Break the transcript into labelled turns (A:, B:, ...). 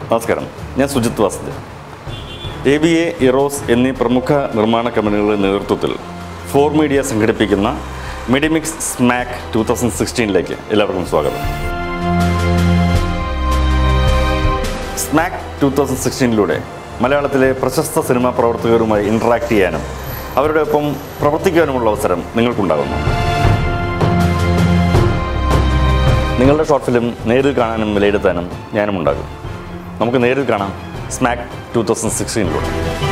A: നമസ്കാരം ഞാൻ Sujith Vasudev A B A Eros എന്നീ പ്രമുഖ നിർമ്മാണ കമ്പനികളുടെ നേതൃത്വത്തിൽ ഫോർ മീഡിയ സംഘടിപ്പിക്കുന്ന മെഡിമിക്സ് സ്മാക്ക് ടു തൗസൻഡ് സിക്സ്റ്റീനിലേക്ക് എല്ലാവർക്കും സ്വാഗതം സ്മാക്ക് ടു തൗസൻഡ് സിക്സ്റ്റീനിലൂടെ മലയാളത്തിലെ പ്രശസ്ത സിനിമാ പ്രവർത്തകരുമായി ഇൻട്രാക്ട് ചെയ്യാനും അവരുടെ ഒപ്പം പ്രവർത്തിക്കാനുമുള്ള അവസരം നിങ്ങൾക്കുണ്ടാകുന്നു നിങ്ങളുടെ ഷോർട്ട് ഫിലിം നേരിൽ കാണാനും വിലയിരുത്താനും ഞാനും ഉണ്ടാകും നമുക്ക് നേരിൽ കാണാം സ്മാക്ക് ടു തൗസൻഡ് സിക്സ്റ്റീനിലൂടെ